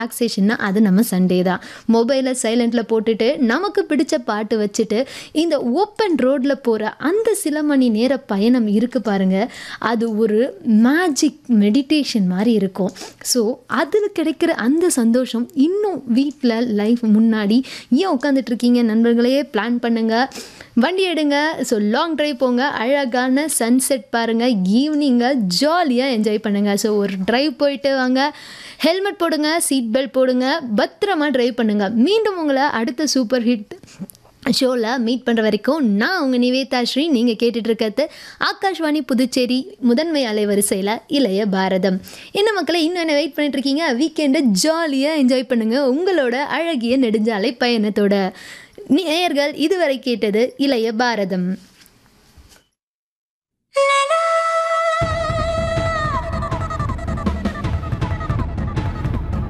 ரிலாக்ஸேஷன்னா அது நம்ம சண்டே தான் மொபைலை சைலண்டில் போட்டுட்டு நமக்கு பிடிச்ச பாட்டு வச்சுட்டு இந்த ஓப்பன் ரோட்டில் போகிற அந்த சில மணி நேர பயணம் இருக்குது பாருங்க அது ஒரு மேஜிக் மெடிடேஷன் மாதிரி இருக்கும் ஸோ அதில் கிடைக்கிற அந்த சந்தோஷம் இன்னும் வீட்டில் லைஃப் முன்னாடி ஏன் உட்காந்துட்டு இருக்கீங்க நண்பர்களே பிளான் பண்ணுங்கள் வண்டி எடுங்க ஸோ லாங் ட்ரைவ் போங்க அழகான சன்செட் பாருங்கள் ஈவினிங்கை ஜாலியாக என்ஜாய் பண்ணுங்கள் ஸோ ஒரு ட்ரைவ் போயிட்டு வாங்க ஹெல்மெட் போடுங்க சீட் பெல்ட் போடுங்க பத்திரமா ட்ரைவ் பண்ணுங்கள் மீண்டும் உங்களை அடுத்த சூப்பர் ஹிட் ஷோவில் மீட் பண்ணுற வரைக்கும் நான் உங்கள் நிவேதா ஸ்ரீ நீங்கள் கேட்டுட்டு இருக்கிறது ஆகாஷ்வாணி புதுச்சேரி முதன்மை அலைவரிசையில் இளைய பாரதம் என்ன மக்களை இன்னும் என்ன வெயிட் பண்ணிட்டு இருக்கீங்க வீக்கெண்டை ஜாலியாக என்ஜாய் பண்ணுங்கள் உங்களோட அழகிய நெடுஞ்சாலை பயணத்தோட நேயர்கள் இதுவரை கேட்டது இளைய பாரதம்